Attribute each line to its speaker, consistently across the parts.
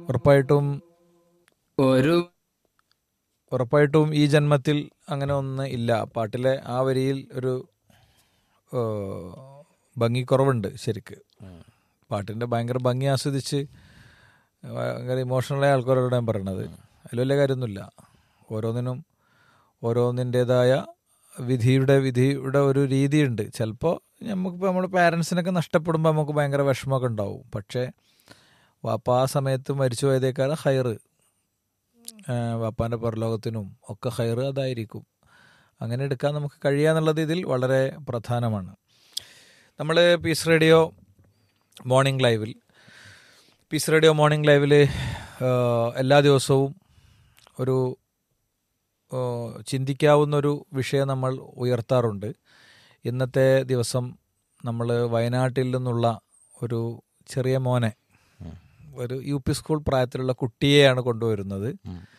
Speaker 1: ഉറപ്പായിട്ടും
Speaker 2: ഒരു
Speaker 1: ഉറപ്പായിട്ടും ഈ ജന്മത്തിൽ അങ്ങനെ ഒന്ന് ഇല്ല പാട്ടിലെ ആ വരിയിൽ ഒരു ആ, ഭംഗിക്കുറവുണ്ട് ശരിക്ക് പാട്ടിൻ്റെ ഭയങ്കര ഭംഗി ആസ്വദിച്ച് ഭയങ്കര ഇമോഷണലായ ആൾക്കാരോട് ഞാൻ പറയണത് അതിൽ വലിയ കാര്യമൊന്നുമില്ല ഓരോന്നിനും ഓരോന്നിൻ്റെതായ വിധിയുടെ വിധിയുടെ ഒരു രീതിയുണ്ട് ചിലപ്പോൾ നമുക്കിപ്പോൾ നമ്മുടെ പാരൻസിനൊക്കെ നഷ്ടപ്പെടുമ്പോൾ നമുക്ക് ഭയങ്കര വിഷമമൊക്കെ ഉണ്ടാവും പക്ഷേ വാപ്പ ആ സമയത്ത് മരിച്ചു പോയതേക്കാളും ഹയറ് വാപ്പാൻ്റെ പരലോകത്തിനും ഒക്കെ ഹയറ് അതായിരിക്കും അങ്ങനെ എടുക്കാൻ നമുക്ക് കഴിയുക ഇതിൽ വളരെ പ്രധാനമാണ് നമ്മൾ പീസ് റേഡിയോ മോർണിംഗ് ലൈവിൽ പീസ് റേഡിയോ മോർണിംഗ് ലൈവിൽ എല്ലാ ദിവസവും ഒരു ആ, ചിന്തിക്കാവുന്നൊരു വിഷയം നമ്മൾ ഉയർത്താറുണ്ട് ഇന്നത്തെ ദിവസം നമ്മൾ വയനാട്ടിൽ നിന്നുള്ള ഒരു ചെറിയ മോനെ ഒരു യു പി സ്കൂൾ പ്രായത്തിലുള്ള കുട്ടിയെയാണ് കൊണ്ടുവരുന്നത്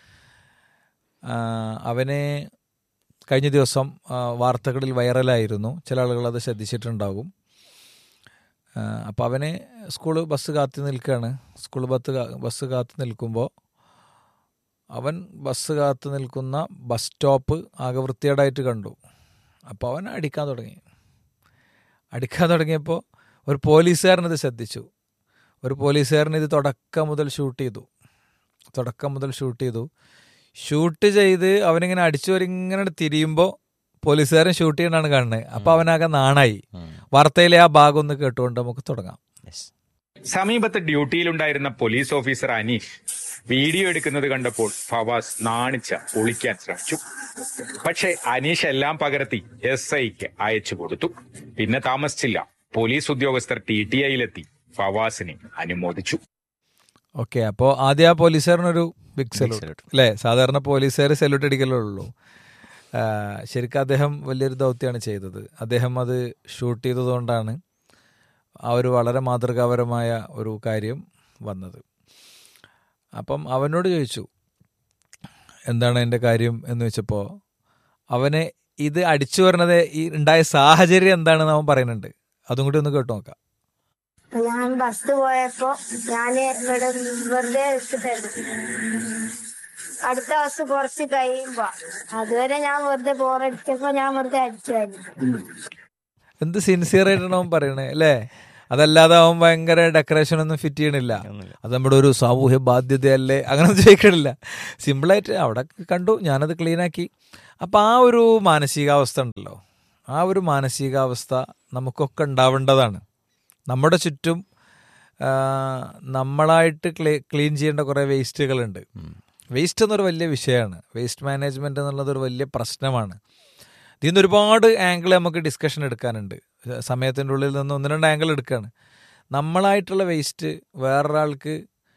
Speaker 1: ആ, അവനെ കഴിഞ്ഞ ദിവസം ആ, വാർത്തകളിൽ വൈറലായിരുന്നു ചില ആളുകൾ അത് ശ്രദ്ധിച്ചിട്ടുണ്ടാകും അപ്പോൾ അവനെ സ്കൂൾ ബസ് കാത്തു നിൽക്കുകയാണ് സ്കൂൾ ബസ് കാ- ബസ് കാത്തു നിൽക്കുമ്പോൾ അവൻ ബസ് കാത്തു നിൽക്കുന്ന ബസ് സ്റ്റോപ്പ് ആകെ വൃത്തികേടായിട്ട് കണ്ടു അപ്പോൾ അവൻ അടിക്കാൻ തുടങ്ങി അടിക്കാൻ തുടങ്ങിയപ്പോൾ ഒരു പോലീസുകാരൻ ഇത് ശ്രദ്ധിച്ചു ഒരു പോലീസുകാരൻ ഇത് തുടക്കം മുതൽ ഷൂട്ട് ചെയ്തു തുടക്കം മുതൽ ഷൂട്ട് ചെയ്തു ഷൂട്ട് ചെയ്ത് അവനിങ്ങനെ അടിച്ചു വരിങ്ങനെ തിരിയുമ്പോൾ പോലീസുകാരൻ ഷൂട്ട് ചെയ്യണാണ് കാണുന്നത് അപ്പോൾ അവനാകെ നാണായി വാർത്തയിലെ ആ ഭാഗം ഒന്ന് കേട്ടുകൊണ്ട് നമുക്ക് തുടങ്ങാം
Speaker 3: സമീപത്ത് ഡ്യൂട്ടിയിലുണ്ടായിരുന്ന പോലീസ് ഓഫീസർ അനീഷ് വീഡിയോ എടുക്കുന്നത് കണ്ടപ്പോൾ ഫവാസ് നാണിച്ച ഒളിക്കാൻ ശ്രമിച്ചു പക്ഷേ അനീഷ് എല്ലാം പകർത്തി എസ് ഐക്ക് അയച്ചു കൊടുത്തു പിന്നെ താമസിച്ചില്ല പോലീസ് ഉദ്യോഗസ്ഥർ ടി ടി ഐയിലെത്തി ഫവാസിനെ അനുമോദിച്ചു
Speaker 1: ഓക്കെ അപ്പോൾ ആദ്യം ആ പോലീസുകാരനൊരു ബിഗ് സല്യൂട്ട് അല്ലേ സാധാരണ പോലീസുകാർ സല്യൂട്ട് അടിക്കലേ ഉള്ളൂ ആ, ശരിക്കും അദ്ദേഹം വലിയൊരു ദൗത്യമാണ് ചെയ്തത് അദ്ദേഹം അത് ഷൂട്ട് ചെയ്തതുകൊണ്ടാണ് ആ ഒരു വളരെ മാതൃകാപരമായ ഒരു കാര്യം വന്നത് അപ്പം അവനോട് ചോദിച്ചു എന്താണ് എൻ്റെ കാര്യം എന്ന് വെച്ചപ്പോൾ അവന് ഇത് അടിച്ചു വരുന്നത് ഈ ഉണ്ടായ സാഹചര്യം എന്താണെന്ന് അവൻ പറയുന്നുണ്ട് അതും കൂടി ഒന്ന് കേട്ടു നോക്കാം
Speaker 4: ഞാൻ ബസ് പോയപ്പോ ഞാന് ഇവിടെ വെറുതെ എടുത്തിട്ടായിരുന്നു അടുത്ത ബസ് കുറച്ച് കഴിയുമ്പോ അതുവരെ ഞാൻ വെറുതെ ബോറടിച്ചപ്പോ ഞാൻ വെറുതെ അടിച്ചായിരുന്നു
Speaker 1: എന്ത് സിൻസിയർ ആയിട്ടാണ് അവൻ പറയണേ അല്ലേ അതല്ലാതെ അവൻ ഭയങ്കര ഡെക്കറേഷൻ ഒന്നും ഫിറ്റ് ചെയ്യണില്ല അത് നമ്മുടെ ഒരു സാമൂഹ്യ ബാധ്യതയല്ലേ അങ്ങനെ ഒന്നും ചോദിക്കണില്ല സിമ്പിളായിട്ട് അവിടെ കണ്ടു ഞാനത് ക്ലീൻ ആക്കി അപ്പം ആ ഒരു മാനസികാവസ്ഥ ഉണ്ടല്ലോ ആ ഒരു മാനസികാവസ്ഥ നമുക്കൊക്കെ ഉണ്ടാവേണ്ടതാണ് നമ്മുടെ ചുറ്റും ആ, നമ്മളായിട്ട് ക്ലീ ക്ലീൻ ചെയ്യേണ്ട കുറേ വേസ്റ്റുകളുണ്ട് വേസ്റ്റ് എന്നൊരു വലിയ വിഷയമാണ് വേസ്റ്റ് മാനേജ്മെന്റ് എന്നുള്ളത് ഒരു വലിയ പ്രശ്നമാണ് ഇതിൽ നിന്ന് ഒരുപാട് ആംഗിൾ നമുക്ക് ഡിസ്കഷൻ എടുക്കാനുണ്ട് സമയത്തിൻ്റെ ഉള്ളിൽ നിന്ന് ഒന്ന് രണ്ട് ആംഗിൾ എടുക്കുകയാണ് നമ്മളായിട്ടുള്ള വേസ്റ്റ് വേറൊരാൾക്ക്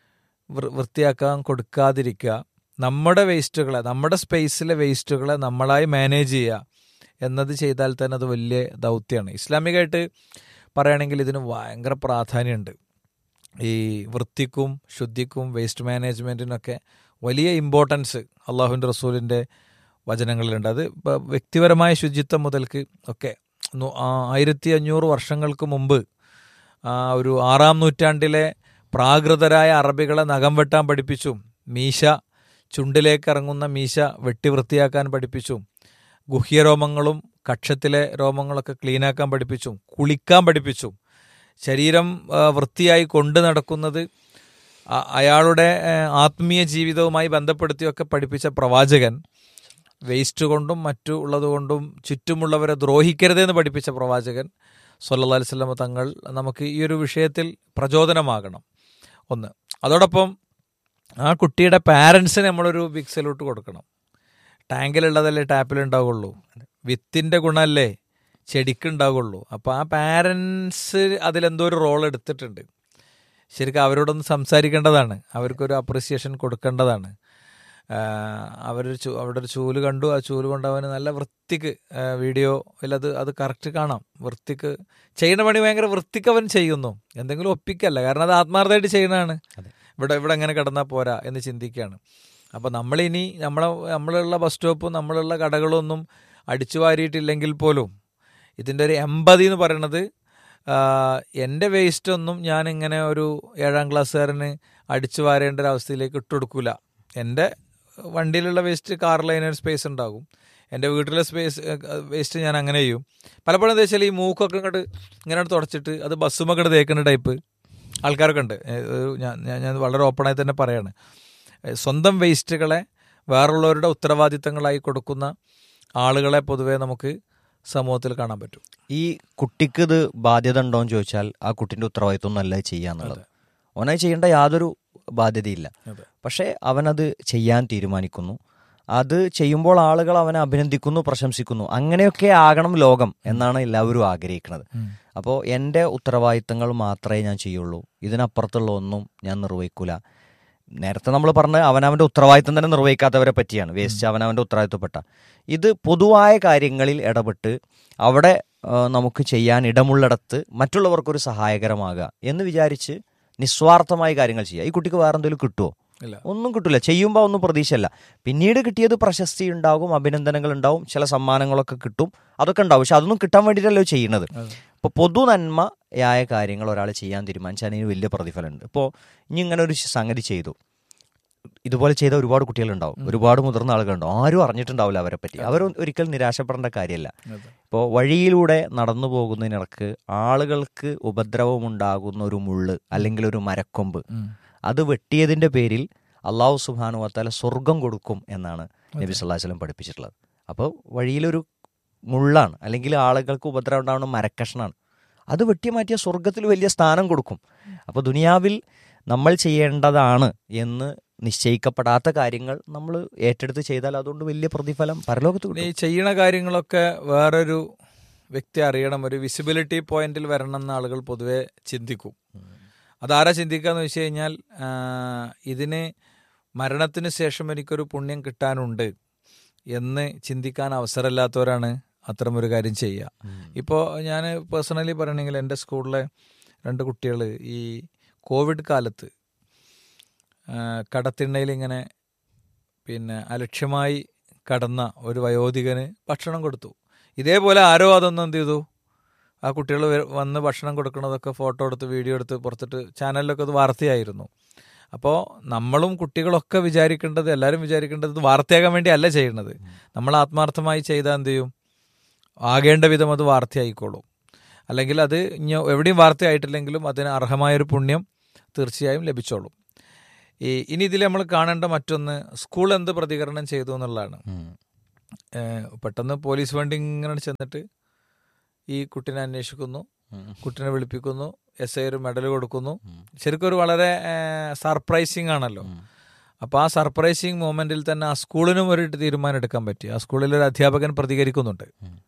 Speaker 1: വൃ- വൃത്തിയാക്കാൻ കൊടുക്കാതിരിക്കുക നമ്മുടെ വേസ്റ്റുകളെ നമ്മുടെ സ്പേസിലെ വേസ്റ്റുകളെ നമ്മളായി മാനേജ് ചെയ്യുക എന്നത് ചെയ്താൽ തന്നെ അത് വലിയ ദൗത്യമാണ് ഇസ്ലാമികമായിട്ട് പറയുകയാണെങ്കിൽ ഇതിന് ഭയങ്കര പ്രാധാന്യമുണ്ട് ഈ വൃത്തിക്കും ശുദ്ധിക്കും വേസ്റ്റ് മാനേജ്മെൻറ്റിനൊക്കെ വലിയ ഇമ്പോർട്ടൻസ് അള്ളാഹുവിൻ്റെ റസൂലിൻ്റെ വചനങ്ങളിലുണ്ട് അത് ഇപ്പം വ്യക്തിപരമായ ശുചിത്വം മുതൽക്ക് ഒക്കെ നു- ആ, ആയിരത്തി അഞ്ഞൂറ് വർഷങ്ങൾക്ക് മുമ്പ് ആ ഒരു ആറാം നൂറ്റാണ്ടിലെ പ്രാകൃതരായ അറബികളെ നഖം വെട്ടാൻ പഠിപ്പിച്ചു മീശ ചുണ്ടിലേക്ക് ഇറങ്ങുന്ന മീശ വെട്ടി വൃത്തിയാക്കാൻ പഠിപ്പിച്ചു ഗുഹ്യരോമങ്ങളും കക്ഷത്തിലെ രോമങ്ങളൊക്കെ ക്ലീനാക്കാൻ പഠിപ്പിച്ചു കുളിക്കാൻ പഠിപ്പിച്ചു ശരീരം ആ, വൃത്തിയായി കൊണ്ടു നടക്കുന്നത് അ- അയാളുടെ ആ, ആത്മീയ ജീവിതവുമായി ബന്ധപ്പെടുത്തിയൊക്കെ പഠിപ്പിച്ച പ്രവാചകൻ വേസ്റ്റ് കൊണ്ടും മറ്റു ഉള്ളതുകൊണ്ടും ചുറ്റുമുള്ളവരെ ദ്രോഹിക്കരുതെന്ന് പഠിപ്പിച്ച പ്രവാചകൻ സല്ലല്ലാഹു അലൈഹി വസല്ലമ തങ്ങൾ നമുക്ക് ഈ ഒരു വിഷയത്തിൽ പ്രചോദനമാകണം ഒന്ന് അതോടൊപ്പം ആ കുട്ടിയുടെ പാരൻസിന് നമ്മളൊരു ബിഗ് സല്യൂട്ട് കൊടുക്കണം ടാങ്കിലുള്ളതല്ലേ ടാപ്പിലുണ്ടാവുള്ളൂ വിത്തിൻ്റെ ഗുണമല്ലേ ചെടിക്കുണ്ടാവുള്ളൂ അപ്പോൾ ആ പാരൻസ് അതിലെന്തോ ഒരു റോൾ എടുത്തിട്ടുണ്ട് ശരിക്കും അവരോടൊന്ന് സംസാരിക്കേണ്ടതാണ് അവർക്കൊരു അപ്രിസിയേഷൻ കൊടുക്കേണ്ടതാണ് അവരൊരു ചൂ അവിടെ ഒരു ചൂല് കണ്ടു ആ ചൂല് കൊണ്ട് അവന് നല്ല വൃത്തിക്ക് വീഡിയോയിൽ അത് അത് കറക്റ്റ് കാണാം വൃത്തിക്ക് ചെയ്യുന്ന പണി ഭയങ്കര വൃത്തിക്ക് അവൻ ചെയ്യുന്നു എന്തെങ്കിലും ഒപ്പിക്കല്ല കാരണം അത് ആത്മാർത്ഥമായിട്ട് ചെയ്യണതാണ് ഇവിടെ ഇവിടെ എങ്ങനെ കിടന്നാൽ പോരാ എന്ന് ചിന്തിക്കുകയാണ് അപ്പോൾ നമ്മളിനി നമ്മളെ നമ്മളുള്ള ബസ് സ്റ്റോപ്പും നമ്മളുള്ള കടകളൊന്നും അടിച്ചു വാരിയിട്ടില്ലെങ്കിൽ പോലും ഇതിൻ്റെ ഒരു എമ്പതി എന്ന് പറയുന്നത് എൻ്റെ വേസ്റ്റ് ഒന്നും ഞാൻ ഇങ്ങനെ ഒരു ഏഴാം ക്ലാസ്സുകാരന് അടിച്ചു വാരേണ്ട ഒരു അവസ്ഥയിലേക്ക് ഇട്ടുകൊടുക്കൂല എൻ്റെ വണ്ടിയിലുള്ള വേസ്റ്റ് കാറിൽ അതിനൊരു സ്പേസ് ഉണ്ടാകും എൻ്റെ വീട്ടിലെ സ്പേസ് വേസ്റ്റ് ഞാൻ അങ്ങനെ ചെയ്യും പലപ്പോഴും എന്താ വെച്ചാൽ ഈ മൂക്കൊക്കെ ഇങ്ങോട്ട് ഇങ്ങനെ തുടച്ചിട്ട് അത് ബസ്സുമൊക്കെ ഇങ്ങോട്ട് തേക്കുന്ന ടൈപ്പ് ആൾക്കാരൊക്കെ ഉണ്ട് ഏ, ഒരു ഞാൻ ഞാൻ ഞാൻ വളരെ ഓപ്പണായി തന്നെ പറയാണ് ഏ, സ്വന്തം വേസ്റ്റുകളെ വേറുള്ളവരുടെ ഉത്തരവാദിത്തങ്ങളായി കൊടുക്കുന്ന ആളുകളെ പൊതുവേ നമുക്ക് സമൂഹത്തിൽ കാണാൻ പറ്റും
Speaker 5: ഈ കുട്ടിക്ക് ഇത് ബാധ്യത ഉണ്ടോ എന്ന് ചോദിച്ചാൽ ആ കുട്ടിന്റെ ഉത്തരവാദിത്വം ഒന്നല്ല ഇത് ചെയ്യാന്നുള്ളത് അവനത് ചെയ്യേണ്ട യാതൊരു ബാധ്യതയില്ല
Speaker 1: അതെ.
Speaker 5: പക്ഷേ അവനത് ചെയ്യാൻ തീരുമാനിക്കുന്നു അത് ചെയ്യുമ്പോൾ ആളുകൾ അവനെ അഭിനന്ദിക്കുന്നു പ്രശംസിക്കുന്നു അങ്ങനെയൊക്കെ ആകണം ലോകം എന്നാണ് എല്ലാവരും ആഗ്രഹിക്കുന്നത് അപ്പോൾ എൻ്റെ ഉത്തരവാദിത്തങ്ങൾ മാത്രമേ ഞാൻ ചെയ്യുള്ളൂ ഇതിനപ്പുറത്തുള്ള ഒന്നും ഞാൻ നിർവഹിക്കൂല നേരത്തെ നമ്മൾ പറഞ്ഞ അവനവൻ്റെ ഉത്തരവാദിത്തം തന്നെ നിർവഹിക്കാത്തവരെ പറ്റിയാണ് വേസ്റ്റ് അവനവൻ്റെ ഉത്തരവാദിത്തപ്പെട്ട ഇത് പൊതുവായ കാര്യങ്ങളിൽ ഇടപെട്ട് അവിടെ ആ, നമുക്ക് ചെയ്യാൻ ഇടമുള്ളിടത്ത് മറ്റുള്ളവർക്കൊരു സഹായകരമാകുക എന്ന് വിചാരിച്ച് നിസ്വാർത്ഥമായ കാര്യങ്ങൾ ചെയ്യുക ഈ കുട്ടിക്ക് വേറെ എന്തെങ്കിലും കിട്ടുമോ
Speaker 1: ഇല്ല
Speaker 5: ഒന്നും കിട്ടില്ല ചെയ്യുമ്പോൾ ഒന്നും പ്രതീക്ഷയല്ല പിന്നീട് കിട്ടിയത് പ്രശസ്തി ഉണ്ടാകും അഭിനന്ദനങ്ങൾ ഉണ്ടാവും ചില സമ്മാനങ്ങളൊക്കെ കിട്ടും അതൊക്കെ ഉണ്ടാവും പക്ഷെ അതൊന്നും കിട്ടാൻ വേണ്ടിയിട്ടല്ലോ ചെയ്യുന്നത് ഇപ്പോൾ പൊതു നന്മയായ കാര്യങ്ങൾ ഒരാൾ ചെയ്യാൻ തീരുമാനിച്ചാൽ അതിന് വലിയ പ്രതിഫലമുണ്ട് ഇപ്പോൾ ഇനി ഇങ്ങനെ ഒരു സംഗതി ചെയ്തു ഇതുപോലെ ചെയ്ത ഒരുപാട് കുട്ടികളുണ്ടാവും ഒരുപാട് മുതിർന്ന ആളുകളുണ്ടാവും ആരും അറിഞ്ഞിട്ടുണ്ടാവില്ല അവരെ പറ്റി അവർ ഒരിക്കൽ നിരാശപ്പെടേണ്ട കാര്യമല്ല
Speaker 1: അതെ.
Speaker 5: ഇപ്പോൾ വഴിയിലൂടെ നടന്നു പോകുന്നതിനിടക്ക് ആളുകൾക്ക് ഉപദ്രവമുണ്ടാകുന്ന ഒരു മുള്ള് അല്ലെങ്കിൽ ഒരു മരക്കൊമ്പ്
Speaker 1: ഉം.
Speaker 5: അത് വെട്ടിയതിന്റെ പേരിൽ അള്ളാഹു സുബാനു വത്താല സ്വർഗം കൊടുക്കും എന്നാണ് നബി സല്ലല്ലാഹു അലൈഹി വസല്ലം പഠിപ്പിച്ചിട്ടുള്ളത് അപ്പോൾ വഴിയിലൊരു മുള്ളാണ് അല്ലെങ്കിൽ ആളുകൾക്ക് ഉപദ്രവം ഉണ്ടാവുന്ന മരക്കഷ്ണാണ് അത് വെട്ടി മാറ്റിയ സ്വർഗത്തിൽ വലിയ സ്ഥാനം കൊടുക്കും അപ്പോൾ ദുനിയാവിൽ നമ്മൾ ചെയ്യേണ്ടതാണ് എന്ന് നിശ്ചയിക്കപ്പെടാത്ത കാര്യങ്ങൾ നമ്മൾ ഏറ്റെടുത്ത് ചെയ്താൽ അതുകൊണ്ട് വലിയ പ്രതിഫലം പരലോകത്ത്
Speaker 1: പിന്നെ
Speaker 5: കിട്ടും
Speaker 1: ഈ ചെയ്യണ കാര്യങ്ങളൊക്കെ വേറൊരു വ്യക്തി അറിയണം ഒരു വിസിബിലിറ്റി പോയിന്റിൽ വരണം എന്ന് ആളുകൾ പൊതുവെ ചിന്തിക്കും അതാരാ ചിന്തിക്കാന്ന് വെച്ച് കഴിഞ്ഞാൽ ആ, ഇതിന് മരണത്തിന് ശേഷം എനിക്കൊരു പുണ്യം കിട്ടാനുണ്ട് എന്ന് ചിന്തിക്കാൻ അവസരമില്ലാത്തവരാണ് അത്തരമൊരു കാര്യം ചെയ്യുക ഇപ്പോൾ ഞാൻ പേഴ്സണലി പറയണമെങ്കിൽ എൻ്റെ സ്കൂളിലെ രണ്ട് കുട്ടികൾ ഈ കോവിഡ് കാലത്ത് ആ, കടത്തിണ്ണയിൽ ഇങ്ങനെ പിന്നെ അലക്ഷ്യമായി കടന്ന ഒരു വയോധികന് ഭക്ഷണം കൊടുത്തു ഇതേപോലെ ആരോ അതൊന്നും എന്ത് ചെയ്തു ആ കുട്ടികൾ വന്ന് ഭക്ഷണം കൊടുക്കുന്നതൊക്കെ ഫോട്ടോ എടുത്ത് വീഡിയോ എടുത്ത് പുറത്തിട്ട് ചാനലിലൊക്കെ അത് വാർത്തയായിരുന്നു അപ്പോൾ നമ്മളും കുട്ടികളൊക്കെ വിചാരിക്കേണ്ടത് എല്ലാവരും വിചാരിക്കേണ്ടത് ഇത് വാർത്തയാകാൻ വേണ്ടി അല്ല ചെയ്യുന്നത് നമ്മൾ ആത്മാർത്ഥമായി ചെയ്താൽ എന്ത് ചെയ്യും ആകേണ്ട വിധം അത് വാർത്തയായിക്കോളും അല്ലെങ്കിൽ അത് ഇനി എവിടെയും വാർത്തയായിട്ടില്ലെങ്കിലും അതിന് അർഹമായൊരു പുണ്യം തീർച്ചയായും ലഭിച്ചോളും ഈ ഇനി ഇതിൽ നമ്മൾ കാണേണ്ട മറ്റൊന്ന് സ്കൂൾ എന്ത് പ്രതികരണം ചെയ്തു എന്നുള്ളതാണ്
Speaker 5: ഉം.
Speaker 1: ഏഹ് പെട്ടെന്ന് പോലീസ് വണ്ടി ഇങ്ങനെ ചെന്നിട്ട് ഈ കുട്ടിനെ അന്വേഷിക്കുന്നു
Speaker 5: ഉം.
Speaker 1: കുട്ടിനെ വിളിപ്പിക്കുന്നു എസ് ഐ ഒരു മെഡൽ കൊടുക്കുന്നു ശരിക്കും ഒരു വളരെ സർപ്രൈസിങ് ആണല്ലോ അപ്പോൾ ആ സർപ്രൈസിങ് മൊമെന്റിൽ തന്നെ ആ സ്കൂളിനും ഒരു തീരുമാനം എടുക്കാൻ പറ്റി ആ സ്കൂളിൽ ഒരു അധ്യാപകൻ പ്രതികരിക്കുന്നുണ്ട്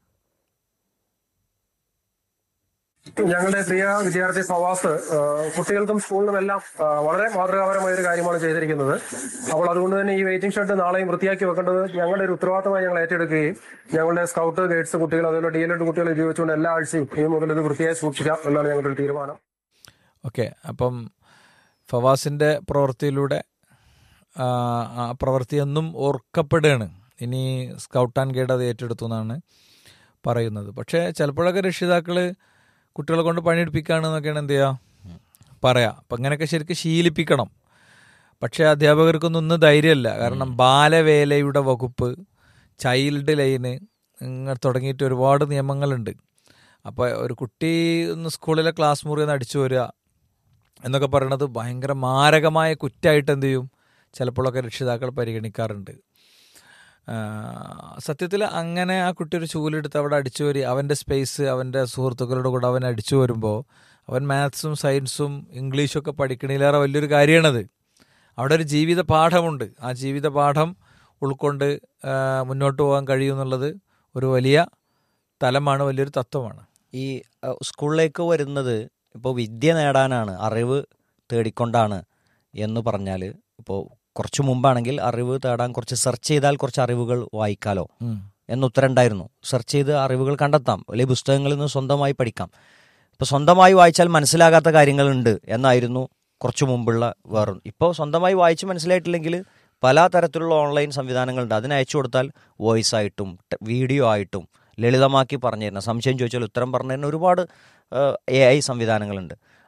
Speaker 6: ഞങ്ങളുടെ പ്രിയ വിദ്യാർത്ഥി ഫവാസ് ആ, കുട്ടികൾക്കും സ്കൂളിനും എല്ലാം ആ, വളരെ മാതൃകാപരമായ ഒരു കാര്യമാണ് ചെയ്തിരിക്കുന്നത് അപ്പോൾ അതുകൊണ്ട് തന്നെ ഈ വെയിറ്റിംഗ് ഷെഡ് നാളെയും വൃത്തിയാക്കി വെക്കേണ്ടത് ഞങ്ങളുടെ ഒരു ഉത്തരവാദിത്തമായി ഞങ്ങൾ ഏറ്റെടുക്കുകയും ഞങ്ങളുടെ സ്കൗട്ട് ഗൈഡ്സ് കുട്ടികൾ അതുപോലെ ഡി എൽ എഡ് കുട്ടികൾ ഉപയോഗിച്ചുകൊണ്ട് എല്ലാ ആഴ്ചയും ഇനി മുതൽ ഇത് വൃത്തിയായി സൂക്ഷിക്കാം എന്നാണ് ഞങ്ങളുടെ ഒരു തീരുമാനം
Speaker 1: ഓക്കെ അപ്പം ഫവാസിൻ്റെ പ്രവൃത്തിയിലൂടെ ആ, ആ പ്രവൃത്തി എന്നും ഓർക്കപ്പെടുകയാണ് ഇനി സ്കൗട്ട് ആൻഡ് ഗൈഡ് അത് ഏറ്റെടുത്തു എന്നാണ് പറയുന്നത് പക്ഷേ ചിലപ്പോഴൊക്കെ രക്ഷിതാക്കൾ കുട്ടികളെ കൊണ്ട് പണിയെടുപ്പിക്കുകയാണെന്നൊക്കെയാണ് എന്ത് ചെയ്യുക പറയാം അപ്പം ഇങ്ങനെയൊക്കെ ശരിക്കും ശീലിപ്പിക്കണം പക്ഷേ അധ്യാപകർക്കൊന്നും ഒന്നും ധൈര്യമല്ല കാരണം ബാലവേലയുടെ വകുപ്പ് ചൈൽഡ് ലൈന് ഇങ്ങനെ തുടങ്ങിയിട്ട് ഒരുപാട് നിയമങ്ങളുണ്ട് അപ്പോൾ ഒരു കുട്ടി ഒന്ന് സ്കൂളിലെ ക്ലാസ് മുറിയിൽ നിന്ന് അടിച്ചു വരിക എന്നൊക്കെ പറയണത് ഭയങ്കര മാരകമായ കുറ്റമായിട്ട് എന്ത് ചെയ്യും ചിലപ്പോഴൊക്കെ രക്ഷിതാക്കൾ പരിഗണിക്കാറുണ്ട് സത്യത്തിൽ അങ്ങനെ ആ കുട്ടി ഒരു ചൂലെടുത്ത് അവിടെ അടിച്ചു വരി അവൻ്റെ സ്പേസ് അവൻ്റെ സുഹൃത്തുക്കളുടെ കൂടെ അവൻ അടിച്ചു വരുമ്പോൾ അവൻ മാത്സും സയൻസും ഇംഗ്ലീഷും ഒക്കെ പഠിക്കണതിലേറെ വലിയൊരു കാര്യമാണത് അവിടെ ഒരു ജീവിത പാഠമുണ്ട് ആ ജീവിത പാഠം ഉൾക്കൊണ്ട് ആ, മുന്നോട്ട് പോകാൻ കഴിയുമെന്നുള്ളത് ഒരു വലിയ തലമാണ് വലിയൊരു തത്വമാണ്
Speaker 5: ഈ അഹ്, സ്കൂളിലേക്ക് വരുന്നത് ഇപ്പോൾ വിദ്യ നേടാനാണ് അറിവ് തേടിക്കൊണ്ടാണ് എന്ന് പറഞ്ഞാൽ ഇപ്പോൾ കുറച്ച് മുമ്പാണെങ്കിൽ അറിവ് തേടാൻ കുറച്ച് സെർച്ച് ചെയ്താൽ കുറച്ച് അറിവുകൾ വായിക്കാലോ
Speaker 1: ഉം.
Speaker 5: എന്ന് ഉത്തരം ഉണ്ടായിരുന്നു സെർച്ച് ചെയ്ത് അറിവുകൾ കണ്ടെത്താം അല്ലെങ്കിൽ പുസ്തകങ്ങളിൽ നിന്ന് സ്വന്തമായി പഠിക്കാം ഇപ്പോൾ സ്വന്തമായി വായിച്ചാൽ മനസ്സിലാകാത്ത കാര്യങ്ങളുണ്ട് എന്നായിരുന്നു കുറച്ചു മുമ്പുള്ള വേറെ ഇപ്പോൾ സ്വന്തമായി വായിച്ച് മനസ്സിലായിട്ടില്ലെങ്കിൽ പല തരത്തിലുള്ള ഓൺലൈൻ സംവിധാനങ്ങളുണ്ട് അതിന് അയച്ചു കൊടുത്താൽ വോയിസ് ആയിട്ടും ടെ- വീഡിയോ ആയിട്ടും ലളിതമാക്കി പറഞ്ഞു തരുന്ന സംശയം ചോദിച്ചാൽ ഉത്തരം പറഞ്ഞു തരുന്ന ഒരുപാട് എ ഐ സംവിധാനങ്ങളുണ്ട്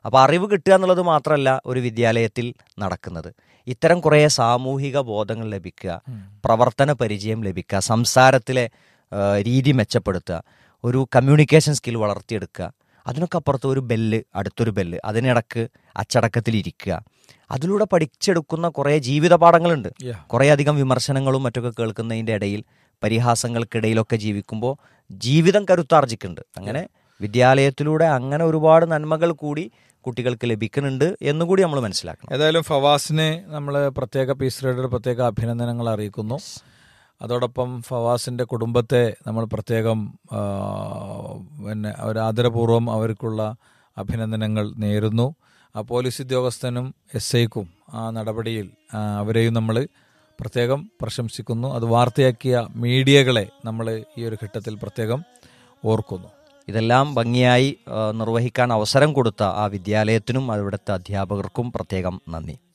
Speaker 5: അപ്പോൾ അറിവ് കിട്ടുക എന്നുള്ളത് മാത്രമല്ല ഒരു വിദ്യാലയത്തിൽ നടക്കുന്നത് ഇത്തരം കുറേ സാമൂഹിക ബോധങ്ങൾ ലഭിക്കുക പ്രവർത്തന പരിചയം ലഭിക്കുക സംസാരത്തിലെ ആ, രീതി മെച്ചപ്പെടുത്തുക ഒരു കമ്മ്യൂണിക്കേഷൻ സ്കിൽ വളർത്തിയെടുക്കുക അതിനൊക്കെ അപ്പുറത്ത് ഒരു ബെല്ല് അടുത്തൊരു ബെല്ല് അതിനിടക്ക് അച്ചടക്കത്തിലിരിക്കുക അതിലൂടെ പഠിച്ചെടുക്കുന്ന കുറേ ജീവിത പാഠങ്ങളുണ്ട്
Speaker 1: Yeah.
Speaker 5: കുറേ അധികം വിമർശനങ്ങളും മറ്റൊക്കെ കേൾക്കുന്നതിൻ്റെ ഇടയിൽ പരിഹാസങ്ങൾക്കിടയിലൊക്കെ ജീവിക്കുമ്പോൾ ജീവിതം കരുത്താർജിക്കുന്നുണ്ട് അങ്ങനെ വിദ്യാലയത്തിലൂടെ അങ്ങനെ ഒരുപാട് നന്മകൾ കൂടി കുട്ടികൾക്ക് ലഭിക്കുന്നുണ്ട് എന്നുകൂടി നമ്മൾ മനസ്സിലാക്കണം
Speaker 1: ഏതായാലും ഫവാസിനെ നമ്മൾ പ്രത്യേക പീസ് റൈഡർ പ്രത്യേക അഭിനന്ദനങ്ങൾ അറിയിക്കുന്നു അതോടൊപ്പം ഫവാസിന്റെ കുടുംബത്തെ നമ്മൾ പ്രത്യേകം ആ, പിന്നെ ഒരു ആദരപൂർവ്വം അവർക്കുള്ള അഭിനന്ദനങ്ങൾ നേരുന്നു ആ പോലീസ് ഉദ്യോഗസ്ഥനും എസ് ഐക്കും ആ നടപടിയിൽ ആ, അവരെയും നമ്മൾ പ്രത്യേകം പ്രശംസിക്കുന്നു അത് വാർത്തയാക്കിയ മീഡിയകളെ നമ്മൾ ഈ ഒരു ഘട്ടത്തിൽ പ്രത്യേകം ഓർക്കുന്നു
Speaker 5: ഇതെല്ലാം ഭംഗിയായി ആ, നിർവഹിക്കാൻ അവസരം കൊടുത്ത ആ വിദ്യാലയത്തിനും അവിടുത്തെ അധ്യാപകർക്കും പ്രത്യേകം നന്ദി